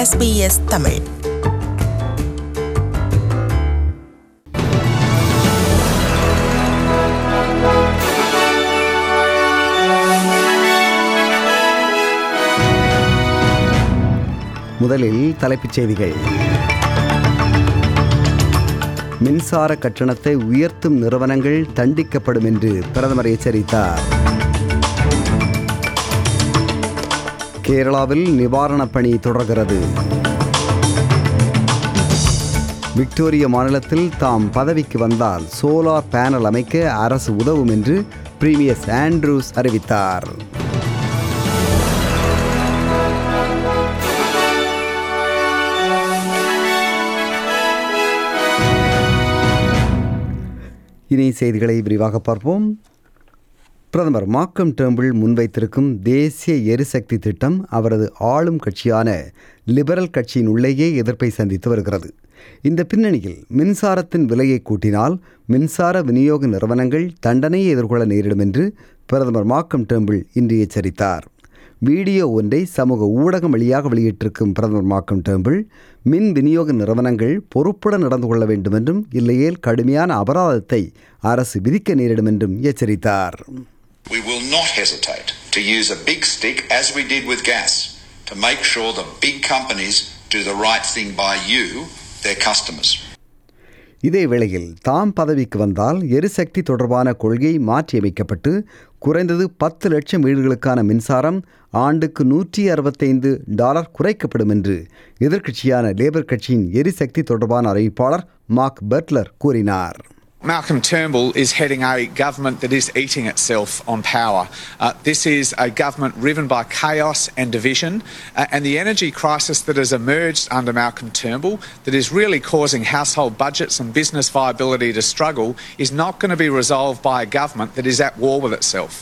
SBS Tamil முதலில் தலைப்புச் செய்திகள் மின்சார கட்டணத்தை உயர்த்தும் நிறுவனங்கள் தண்டிக்கப்படும் என்று பிரதமர் எச்சரித்தார் கேரளாவில் நிவாரணப் பணி தொடர்கிறது விக்டோரிய மாநிலத்தில் தாம் பதவிக்கு வந்தால் சோலார் பேனல் அமைக்க அரசு உதவும் என்று பிரீமியஸ் ஆண்ட்ரூஸ் அறிவித்தார் இனி செய்திகளை விரிவாக பார்ப்போம் பிரதமர் மாக்கம் டேம்பிள் முன்வைத்திருக்கும் தேசிய எரிசக்தி திட்டம் அவரது ஆளும் கட்சியான லிபரல் கட்சியின் உள்ளேயே எதிர்ப்பை சந்தித்து வருகிறது இந்த பின்னணியில் மின்சாரத்தின் விலையை கூட்டினால் மின்சார விநியோக நிறுவனங்கள் தண்டனையை எதிர்கொள்ள நேரிடும் என்று பிரதமர் மாக்கம் டேம்பிள் இன்று எச்சரித்தார் வீடியோ ஒன்றை சமூக ஊடகம் வழியாக வெளியிட்டிருக்கும் பிரதமர் மாக்கம் டேம்பிள் மின் விநியோக நிறுவனங்கள் பொறுப்புடன் நடந்து கொள்ள வேண்டும் என்றும் இல்லையேல் கடுமையான அபராதத்தை அரசு விதிக்க நேரிடும் என்றும் எச்சரித்தார் We will not hesitate to use a big stick, as we did with gas, to make sure the big companies do the right thing by you, their customers. இதே வேளையில் தாம் பதவிக்கு வந்தால் எரிசக்தி தொடர்பான கொள்கை மாற்றியமைக்கப்பட்டு குறைந்தது பத்து லட்சம் வீடுகளுக்கான மின்சாரம் ஆண்டுக்கு நூற்றி அறுபத்தைந்து டாலர் குறைக்கப்படும் என்று எதிர்க்கட்சியான லேபர் கட்சியின் எரிசக்தி தொடர்பான அறிவிப்பாளர் மார்க் பெட்லர் கூறினார் Malcolm Turnbull is heading a government that is eating itself on power. Uh, this is a government riven by chaos and division, uh, and the energy crisis that has emerged under Malcolm Turnbull, that is really causing household budgets and business viability to struggle, is not going to be resolved by a government that is at war with itself.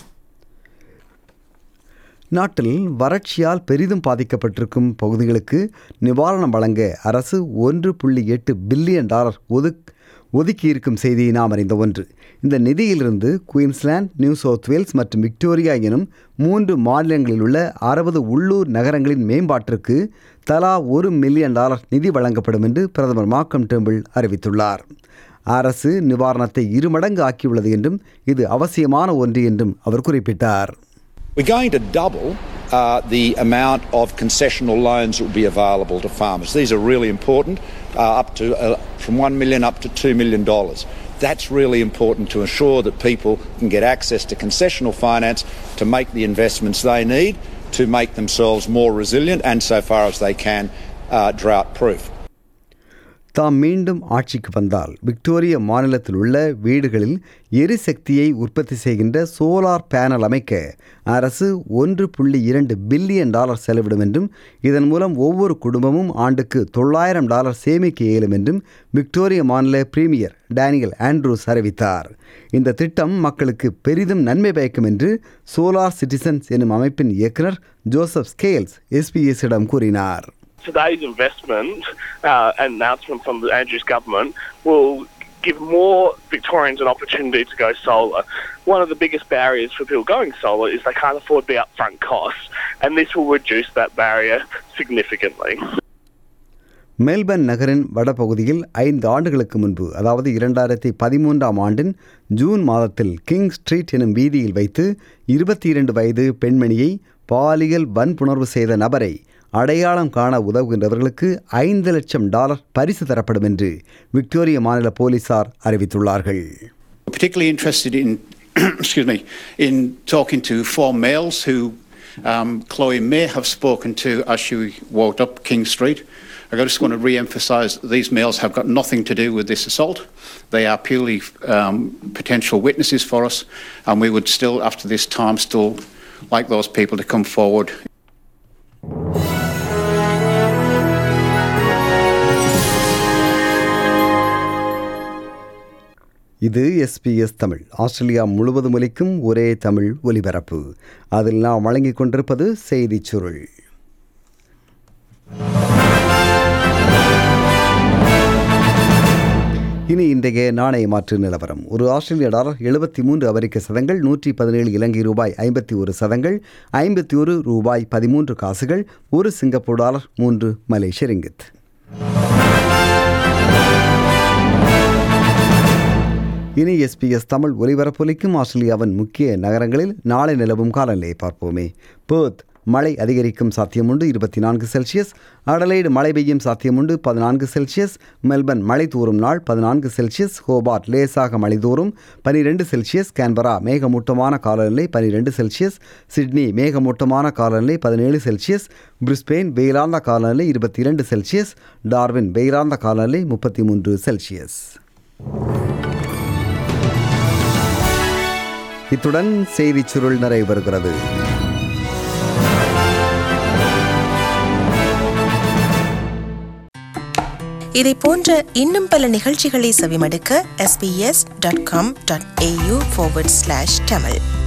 நாட்டில் வறட்சியால் பெரிதும் பாதிக்கப்பட்டிருக்கும் பகுதிகளுக்கு நிவாரணம் வழங்க அரசு ஒன்று புள்ளி எட்டு பில்லியன் டாலர் ஒதுக் ஒதுக்கியிருக்கும் செய்தியை நாம் அறிந்த ஒன்று இந்த நிதியிலிருந்து குயின்ஸ்லாந்து நியூ சவுத் வேல்ஸ் மற்றும் விக்டோரியா எனும் மூன்று மாநிலங்களில் உள்ள அறுபது உள்ளூர் நகரங்களின் மேம்பாட்டிற்கு தலா ஒரு மில்லியன் டாலர் நிதி வழங்கப்படும் என்று பிரதமர் மாக்கம் டேம்பிள் அறிவித்துள்ளார் அரசு நிவாரணத்தை இருமடங்கு ஆக்கியுள்ளது என்றும் இது அவசியமான ஒன்று என்றும் அவர் குறிப்பிட்டார் We're going to double uh, the amount of concessional loans that will be available to farmers. These are really important, uh, up to uh, from one million up to two million dollars. That's really important to ensure that people can get access to concessional finance to make the investments they need to make themselves more resilient and, so far as they can, uh, drought proof. தாம் மீண்டும் ஆட்சிக்கு வந்தால் Victoria மாநிலத்தில் உள்ள வீடுகளில் எரிசக்தியை உற்பத்தி செய்கின்ற சோலார் பேனல் அமைக்க அரசு ஒன்று புள்ளி இரண்டு பில்லியன் டாலர் செலவிடும் என்றும் இதன் மூலம் ஒவ்வொரு குடும்பமும் ஆண்டுக்கு தொள்ளாயிரம் டாலர் சேமிக்க இயலும் என்றும் விக்டோரிய மாநில பிரீமியர் டேனியல் ஆண்ட்ரூஸ் அறிவித்தார் இந்த திட்டம் மக்களுக்கு பெரிதும் நன்மை பயக்கும் என்று சோலார் சிட்டிசன்ஸ் எனும் அமைப்பின் இயக்குனர் ஜோசப் ஸ்கேல்ஸ் எஸ்பிஎஸிடம் கூறினார் today's investment uh, and announcement from the Andrews government will give more Victorians an opportunity to go solar. One of the biggest barriers for people going solar is they can't afford the upfront costs, and this will reduce that barrier significantly. Melbourne நகரின் வடபகுதியில் ஐந்து ஆண்டுகளுக்கு முன்பு அதாவது இரண்டாயிரத்தி பதிமூன்றாம் ஆண்டின் June மாதத்தில் கிங் ஸ்ட்ரீட் எனும் வீதியில் வைத்து இருபத்தி இரண்டு வயது பெண்மணியை பாலியல் வன்புணர்வு செய்த நபரை அடையாளம் காண உதவுகின்றவர்களுக்கு ஐந்து லட்சம் டாலர் பரிசு தரப்படும் என்று விக்டோரிய மாநில போலீசார் அறிவித்துள்ளார்கள் particularly interested in, excuse me, in talking to four males who um, Chloe may have spoken to as she walked up King Street. I just want to re-emphasise that these males have got nothing to do with this assault. They are purely um, potential witnesses for us, and we would still, after this time, still like those people to come forward இது SBS Tamil Australia முழுவதும் ஒலிக்கும் ஒரே தமிழ் ஒலிபரப்பு அதில் நாம் வழங்கிக் கொண்டிருப்பது செய்திச் சுருள் இனி இன்றைய நாணய மாற்று நிலவரம் ஒரு ஆஸ்திரேலிய டாலர் எழுபத்தி மூன்று அமெரிக்க சதங்கள் நூற்றி பதினேழு இலங்கை ரூபாய் ஐம்பத்தி ஒரு சதங்கள் ஐம்பத்தி ஒரு ரூபாய் பதிமூன்று காசுகள் ஒரு சிங்கப்பூர் டாலர் மூன்று மலேசிய ரிங்கித் இனி எஸ்பிஎஸ் தமிழ் ஒலிபரப்பொலிக்கும் ஆஸ்திரேலியாவின் முக்கிய நகரங்களில் நாளை நிலவும் காலநிலையை பார்ப்போமே பேர்த் மழை அதிகரிக்கும் சாத்தியமுண்டு இருபத்தி நான்கு செல்சியஸ் அடலைடு மழை பெய்யும் சாத்தியமுண்டு பதினான்கு செல்சியஸ் மெல்பர்ன் மழை தூறும் நாள் பதினான்கு செல்சியஸ் ஹோபார்ட் லேசாக மழை தூறும் பனிரெண்டு செல்சியஸ் கேன்பரா மேகமூட்டமான காலநிலை பனிரெண்டு செல்சியஸ் சிட்னி மேகமூட்டமான காலநிலை பதினேழு செல்சியஸ் பிரிஸ்பெயின் வெயிலார்ந்த காலநிலை இருபத்தி இரண்டு செல்சியஸ் டார்வின் வெயிலார்ந்த காலநிலை முப்பத்தி மூன்று செல்சியஸ் இத்துடன் செய்திச் சுருள் நிறைவு பெறுகிறது இதை போன்ற இன்னும் பல நிகழ்ச்சிகளை செவிமடுக்க sbs.com.au forward slash tamil